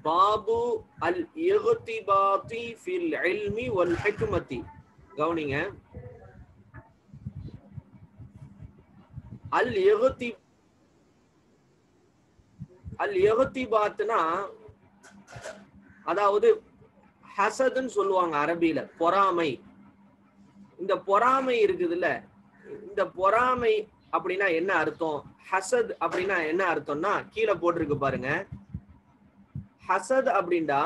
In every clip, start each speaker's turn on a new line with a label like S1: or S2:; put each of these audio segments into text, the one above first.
S1: பாபு அல் இஹ்திபாதி fill இல்மி வல் ஹிக்மதி கவனிங்க அல் இஹ்தி அல் இஹ்திபாத்னா அதாவது ஹசதுன்னு சொல்லுவாங்க அரபியில பொறாமை இந்த பொறாமை இருக்குதுல்ல இந்த பொறாமை அப்படின்னா என்ன அர்த்தம் ஹசத் அப்படின்னா என்ன அர்த்தம்னா கீழே போட்டிருக்கு பாருங்க ஹசத் அப்படின்னா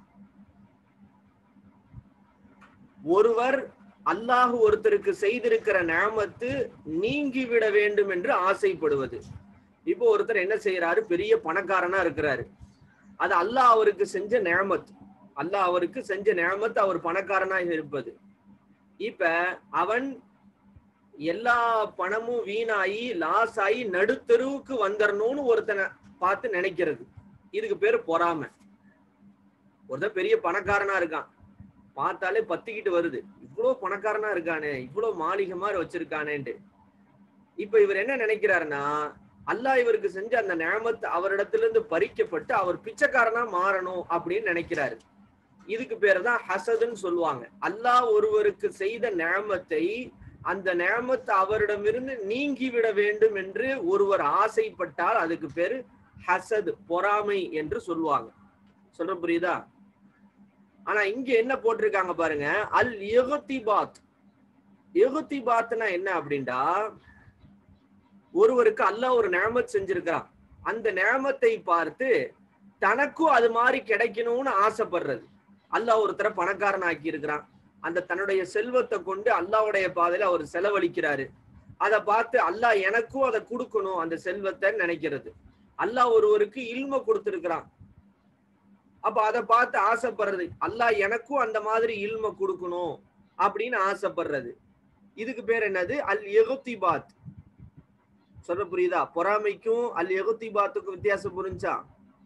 S1: ஒருவர் அல்லாஹ் ஒருத்தருக்கு செய்திருக்கிற நியாமத்து நீங்கிவிட வேண்டும் என்று ஆசைப்படுவது இப்போ ஒருத்தர் என்ன செய்யறாரு பெரிய பணக்காரனா இருக்கிறாரு அது அல்லாஹ் அவருக்கு செஞ்ச நியாமத் அல்லாஹ் அவருக்கு செஞ்ச நியாமத் அவர் பணக்காரனா இருப்பது இப்ப அவன் எல்லா பணமும் வீணாகி லாஸ் ஆகி நடுத்தெருவுக்கு வந்துடணும்னு ஒருத்தனை பார்த்து நினைக்கிறது இதுக்கு பேரு பொறாமை ஒருத்தன் பெரிய பணக்காரனா இருக்கான் பார்த்தாலே பத்திக்கிட்டு வருது இவ்வளவு பணக்காரனா இருக்கானே இவ்வளவு மாளிகை மாதிரி வச்சிருக்கானேன்ட்டு இப்ப இவர் என்ன நினைக்கிறாருன்னா அல்லாஹ் இவருக்கு செஞ்ச அந்த நியமத்து அவரிடத்திலிருந்து பறிக்கப்பட்டு அவர் பிச்சைக்காரனா மாறணும் அப்படின்னு நினைக்கிறாரு இதுக்கு பேரு தான் ஹசதுன்னு சொல்லுவாங்க அல்லாஹ் ஒருவருக்கு செய்த நியமத்தை அந்த நியமத்து அவரிடமிருந்து நீங்கிவிட வேண்டும் என்று ஒருவர் ஆசைப்பட்டால் அதுக்கு பேரு ஹசத் பொறாமை என்று சொல்லுவாங்க சொல்ற புரியுதா ஆனா இங்க என்ன போட்டிருக்காங்க பாருங்க அல் எகுத்திபாத் எகுத்திபாத்னா என்ன அப்படின்டா ஒருவருக்கு அல்லாஹ் ஒரு நியமத் செஞ்சிருக்கிறான் அந்த நியமத்தை பார்த்து தனக்கும் அது மாதிரி கிடைக்கணும்னு ஆசைப்படுறது அல்லாஹ் ஒருத்தரை பணக்காரன் ஆக்கி இருக்கிறான் அந்த தன்னுடைய செல்வத்தை கொண்டு அல்லாவுடைய பாதையில அவர் செலவழிக்கிறாரு அதை பார்த்து அல்லாஹ் எனக்கும் அதை கொடுக்கணும் அந்த செல்வத்தை நினைக்கிறது அல்லாஹ் ஒருவருக்கு இல்ம கொடுத்திருக்கிறான் அப்ப அதை பார்த்து ஆசைப்படுறது அல்லாஹ் எனக்கும் அந்த மாதிரி இல்ம கொடுக்கணும் அப்படின்னு ஆசைப்படுறது இதுக்கு பேர் என்னது அல் எகுத்திபாத் சொல்ற புரியுதா பொறாமைக்கும் அல் எகுத்திபாத்துக்கும் வித்தியாசம் புரிஞ்சா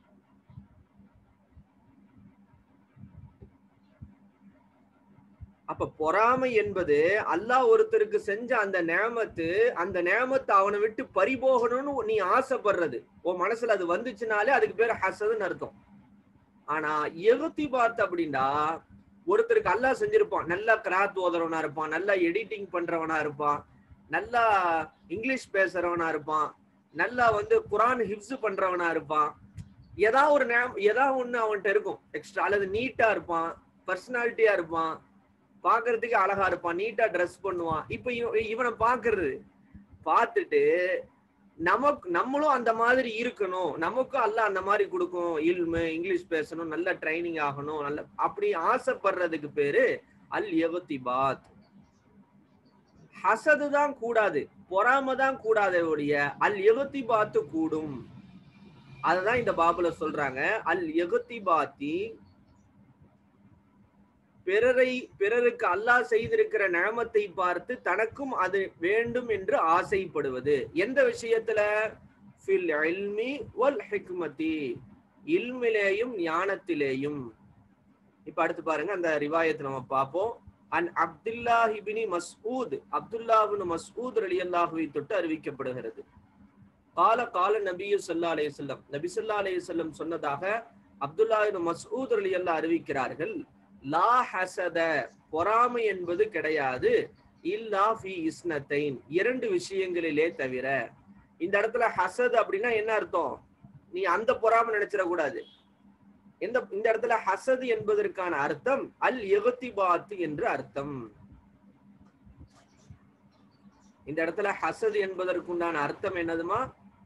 S1: அப்ப பொறாமை என்பது அல்லாஹ் ஒருத்தருக்கு செஞ்ச அந்த நேமத்து அந்த நேமத்தை அவனை விட்டு பறிபோகணும்னு நீ ஆசைப்படுறது உன் மனசுல அது வந்துச்சுனாலே அதுக்கு பேர் ஹசதுன்னு அர்த்தம் ஆனா எகுத்தி பார்த்து அப்படின்னா ஒருத்தருக்கு அல்லாஹ் செஞ்சிருப்பான் நல்லா கிராத் ஓதுறவனா இருப்பான் நல்லா எடிட்டிங் பண்றவனா இருப்பான் நல்லா இங்கிலீஷ் பேசுறவனா இருப்பான் நல்லா வந்து குரான் ஹிப்ஸ் பண்றவனா இருப்பான் ஏதா ஒரு நேம் ஏதா ஒண்ணு அவன்கிட்ட இருக்கும் எக்ஸ்ட்ரா அல்லது நீட்டா இருப்பான் பர்சனாலிட்டியா இருப்பான் பாக்குறதுக்கு அழகா இருப்பான் நீட்டா ட்ரெஸ் பண்ணுவான் இப்ப இவ- இவனை பாக்குறது பார்த்துட்டு நமக்கு நம்மளும் அந்த மாதிரி இருக்கணும் நமக்கும் அல்ல அந்த மாதிரி கொடுக்கணும் இல்மு இங்கிலீஷ் பேசணும் நல்ல ட்ரைனிங் ஆகணும் நல்ல அப்படி ஆசைப்படுறதுக்கு பேரு அல் எவத்திபாத் ஹசது தான் கூடாது பொறாம தான் கூடாதே ஒழிய அல் எகத்திபாத்து கூடும் அததான் இந்த பாபுல சொல்றாங்க அல் எகத்திபாத்தி பிறரை பிறருக்கு அல்லாஹ் செய்திருக்கிற நியமத்தை பார்த்து தனக்கும் அது வேண்டும் என்று ஆசைப்படுவது எந்த விஷயத்துல ஃபில் இல்மி வல் ஹிக்மதி இல்மிலேயும் ஞானத்திலேயும் இப்ப அடுத்து பாருங்க அந்த ரிவாயத்தை நம்ம பார்ப்போம் அன் அப்துல்லா இபினி மஸ்ஊத் அப்துல்லாஹின் மஸ்ஊத் ரலியல்லாஹுவை தொட்டு அறிவிக்கப்படுகிறது கால கால நபியு ஸல்லல்லாஹு அலைஹி வஸல்லம் நபி ஸல்லல்லாஹு அலைஹி வஸல்லம் சொன்னதாக அப்துல்லா இப்னு மஸ்ஊத் ரலியல்லாஹு அறிவிக்கிறார்கள் லா ஹசத பொறாமை என்பது கிடையாது இல்லா ஃபி இஸ்னத்தைன் இரண்டு விஷயங்களிலே தவிர இந்த இடத்துல ஹசத் அப்படின்னா என்ன அர்த்தம் நீ அந்த பொறாமை நினைச்சிட கூடாது இந்த இந்த இடத்துல ஹசத் என்பதற்கான அர்த்தம் அல் எகத்திபாத் என்று அர்த்தம் இந்த இடத்துல ஹசத் என்பதற்குண்டான அர்த்தம் என்னதுமா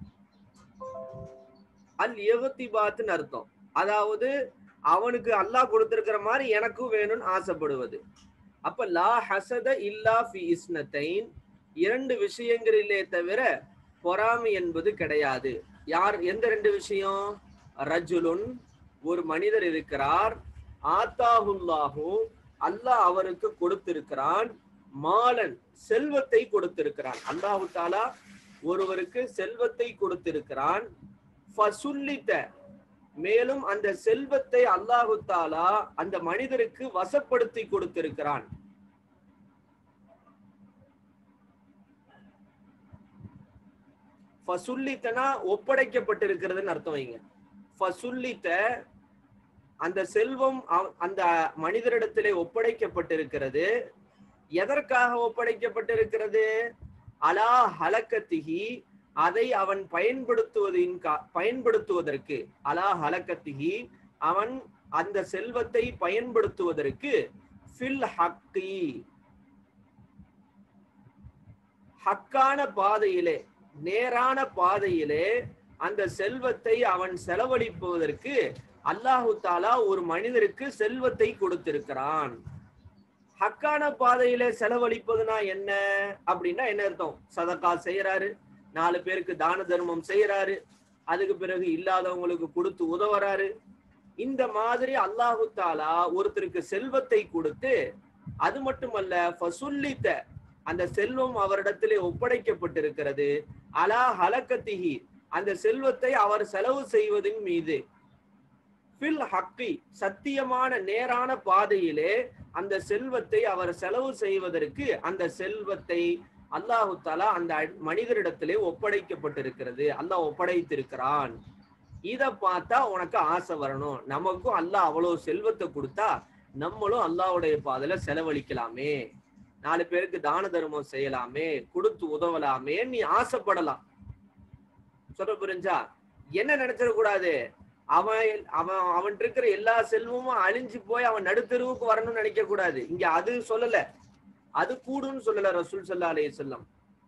S1: அல் எகத்திபாத்னு அர்த்தம் அதாவது அவனுக்கு அல்லாஹ் கொடுத்திருக்கிற மாதிரி எனக்கும் வேணும்னு ஆசைப்படுவது அப்ப லா ஹசத இல்லா ஃபி இஸ்னத்தைன் இரண்டு விஷயங்களிலே தவிர பொறாமை என்பது கிடையாது யார் எந்த ரெண்டு விஷயம் ரஜுலுன் ஒரு மனிதர் இருக்கிறார் ஆத்தாஹுல்லாஹு அல்லாஹ் அவருக்கு கொடுத்திருக்கிறான் மாலன் செல்வத்தை கொடுத்திருக்கிறான் அல்லாஹு தாலா ஒருவருக்கு செல்வத்தை கொடுத்திருக்கிறான் ஃபசுல்லித்த மேலும் அந்த செல்வத்தை அல்லாஹு தாலா அந்த மனிதருக்கு வசப்படுத்தி கொடுத்திருக்கிறான் ஃபசுல்லித்தனா ஒப்படைக்கப்பட்டிருக்கிறதுன்னு அர்த்தம் வைங்க ஃபசுல்லித்த அந்த செல்வம் அவ- அந்த மனிதரிடத்திலே ஒப்படைக்கப்பட்டிருக்கிறது எதற்காக ஒப்படைக்கப்பட்டிருக்கிறது அலா ஹலக்கத்திகி அதை அவன் பயன்படுத்துவதின் கா- பயன்படுத்துவதற்கு அலா ஹலக்கத்திகி அவன் அந்த செல்வத்தை பயன்படுத்துவதற்கு ஃபில் ஹக்கி ஹக்கான பாதையிலே நேரான பாதையிலே அந்த செல்வத்தை அவன் செலவழிப்பதற்கு அல்லாஹு தாலா ஒரு மனிதருக்கு செல்வத்தை கொடுத்திருக்கிறான் ஹக்கான பாதையில செலவழிப்பதுனா என்ன அப்படின்னா என்ன அர்த்தம் சதக்கா செய்யறாரு நாலு பேருக்கு தான தர்மம் செய்யறாரு அதுக்கு பிறகு இல்லாதவங்களுக்கு கொடுத்து உதவுறாரு இந்த மாதிரி அல்லாஹு தாலா ஒருத்தருக்கு செல்வத்தை கொடுத்து அது மட்டுமல்ல ஃபசுல்லித்த அந்த செல்வம் அவரிடத்திலே ஒப்படைக்கப்பட்டிருக்கிறது அலா ஹலக்கத்திஹி அந்த செல்வத்தை அவர் செலவு செய்வதின் மீது ஃபில் ஹக்கி சத்தியமான நேரான பாதையிலே அந்த செல்வத்தை அவர் செலவு செய்வதற்கு அந்த செல்வத்தை அல்லாஹு தாலா அந்த அ- மனிதரிடத்திலே ஒப்படைக்கப்பட்டிருக்கிறது அல்லாஹ் ஒப்படைத்திருக்கிறான் இத பார்த்தா உனக்கு ஆசை வரணும் நமக்கும் அல்லாஹ் அவ்வளவு செல்வத்தை கொடுத்தா நம்மளும் அல்லாஹ்வுடைய பாதையில செலவழிக்கலாமே நாலு பேருக்கு தான தர்மம் செய்யலாமே கொடுத்து உதவலாமே நீ ஆசைப்படலாம் சொல்ற புரிஞ்சா என்ன நினைச்சிடக்கூடாது அவன் அவன் அவன் இருக்கிற எல்லா செல்வமும் அழிஞ்சு போய் அவன் நடுத்தெருவுக்கு வரணும்னு நினைக்க கூடாது இங்க அது சொல்லல அது கூடுன்னு சொல்லல ரசூல் சல்லா அலைஹி செல்லம்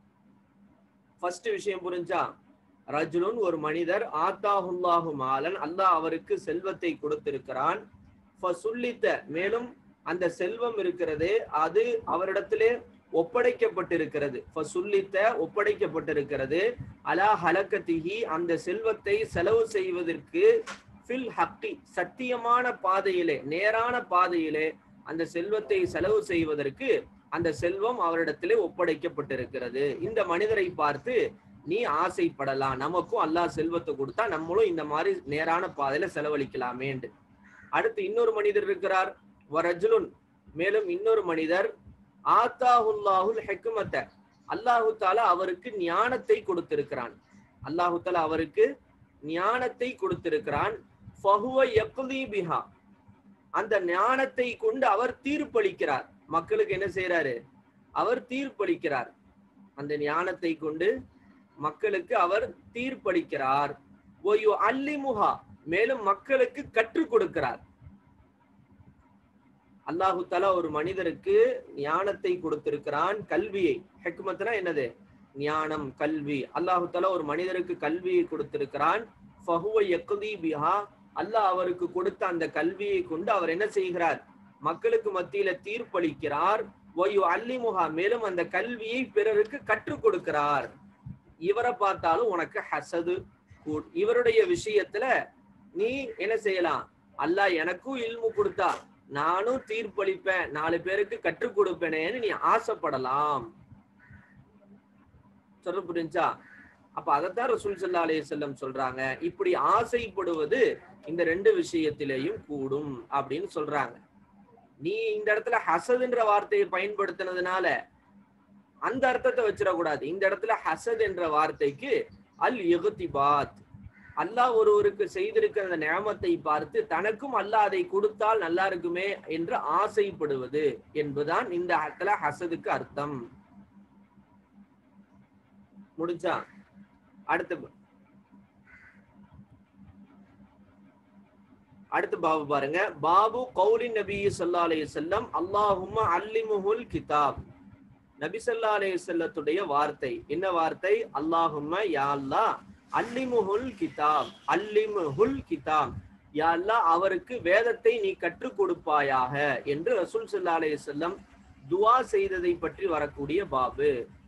S1: ஃபர்ஸ்ட் விஷயம் புரிஞ்சா ரஜுலுன் ஒரு மனிதர் ஆத்தாஹுல்லாஹு மாலன் அல்லாஹ் அவருக்கு செல்வத்தை கொடுத்திருக்கிறான் ஃபசுல்லித்த மேலும் அந்த செல்வம் இருக்கிறது அது அவரிடத்திலே ஒப்படைக்கப்பட்டிருக்கிறது ஃபசுல்லித்த ஒப்படைக்கப்பட்டிருக்கிறது அலா ஹலக்கத்திஹி அந்த செல்வத்தை செலவு செய்வதற்கு ஃபில் ஹக்கி சத்தியமான பாதையிலே நேரான பாதையிலே அந்த செல்வத்தை செலவு செய்வதற்கு அந்த செல்வம் அவரிடத்திலே ஒப்படைக்கப்பட்டிருக்கிறது இந்த மனிதரை பார்த்து நீ ஆசைப்படலாம் நமக்கும் அல்லாஹ் செல்வத்தை கொடுத்தா நம்மளும் இந்த மாதிரி நேரான பாதையில செலவழிக்கலாமேண்டு அடுத்து இன்னொரு மனிதர் இருக்கிறார் வரஜுலுன் மேலும் இன்னொரு மனிதர் ஆத்தாஹுல்லாஹுல் ஹெக்குமத்த அல்லாஹு தாலா அவருக்கு ஞானத்தை கொடுத்திருக்கிறான் அல்லாஹு தாலா அவருக்கு ஞானத்தை கொடுத்திருக்கிறான் ஃபஹுவ யக்லி பிஹா அந்த ஞானத்தை கொண்டு அவர் தீர்ப்பளிக்கிறார் மக்களுக்கு என்ன செய்யறாரு அவர் தீர்ப்பளிக்கிறார் அந்த ஞானத்தை கொண்டு மக்களுக்கு அவர் தீர்ப்பளிக்கிறார் ஒயு அல்லிமுஹா மேலும் மக்களுக்கு கற்றுக் கொடுக்கிறார் அல்லாஹு தலா ஒரு மனிதருக்கு ஞானத்தை கொடுத்திருக்கிறான் கல்வியை ஹெக்மத்னா என்னது ஞானம் கல்வி அல்லாஹு தலா ஒரு மனிதருக்கு கல்வியை கொடுத்திருக்கிறான் ஃபஹுவ யக்தி பிஹா அல்லாஹ் அவருக்கு கொடுத்த அந்த கல்வியை கொண்டு அவர் என்ன செய்கிறார் மக்களுக்கு மத்தியில தீர்ப்பளிக்கிறார் ஒயு அல்லிமுகா மேலும் அந்த கல்வியை பிறருக்கு கற்றுக் கொடுக்கிறார் இவரை பார்த்தாலும் உனக்கு ஹசது கூ- இவருடைய விஷயத்துல நீ என்ன செய்யலாம் அல்லாஹ் எனக்கும் இல்மு கொடுத்தா நானும் தீர்ப்பளிப்பேன் நாலு பேருக்கு கற்றுக் கொடுப்பேனேன்னு நீ ஆசைப்படலாம் சொல்ல புரிஞ்சா அப்ப அதைத்தான் ரசூல் சல்லா அலைஹி வஸல்லம் சொல்றாங்க இப்படி ஆசைப்படுவது இந்த ரெண்டு விஷயத்திலேயும் கூடும் அப்படின்னு சொல்றாங்க நீ இந்த இடத்துல ஹசதுன்ற வார்த்தையை பயன்படுத்தினதுனால அந்த அர்த்தத்தை வச்சிடக்கூடாது இந்த இடத்துல ஹசத் என்ற வார்த்தைக்கு அல் இகுத்திபாத் அல்லாஹ் ஒருவருக்கு செய்திருக்கிற அந்த நியமத்தை பார்த்து தனக்கும் அல்லாஹ் அதை கொடுத்தால் நல்லா இருக்குமே என்று ஆசைப்படுவது என்பதுதான் இந்த இடத்துல ஹசதுக்கு அர்த்தம் முடிஞ்சா அடுத்து அடுத்து பாபு பாருங்க பாபு கௌலி நபி ஸல்லல்லாஹு அலைஹி வஸல்லம் அல்லாஹும்ம அல்லிமுஹுல் கிதாப் நபி ஸல்லல்லாஹு அலைஹி வஸல்லத்துடைய வார்த்தை என்ன வார்த்தை அல்லாஹும்ம யா அல்லாஹ் அல்லிமுஹுல் கிதாப் அல்லிமுஹுல் கிதாப் யா அல்லாஹ் அவருக்கு வேதத்தை நீ கற்றுக் கொடுப்பாயாக என்று ரசூல் ஸல்லல்லாஹு அலைஹி வஸல்லம் துஆ செய்ததை பற்றி வரக்கூடிய பாபு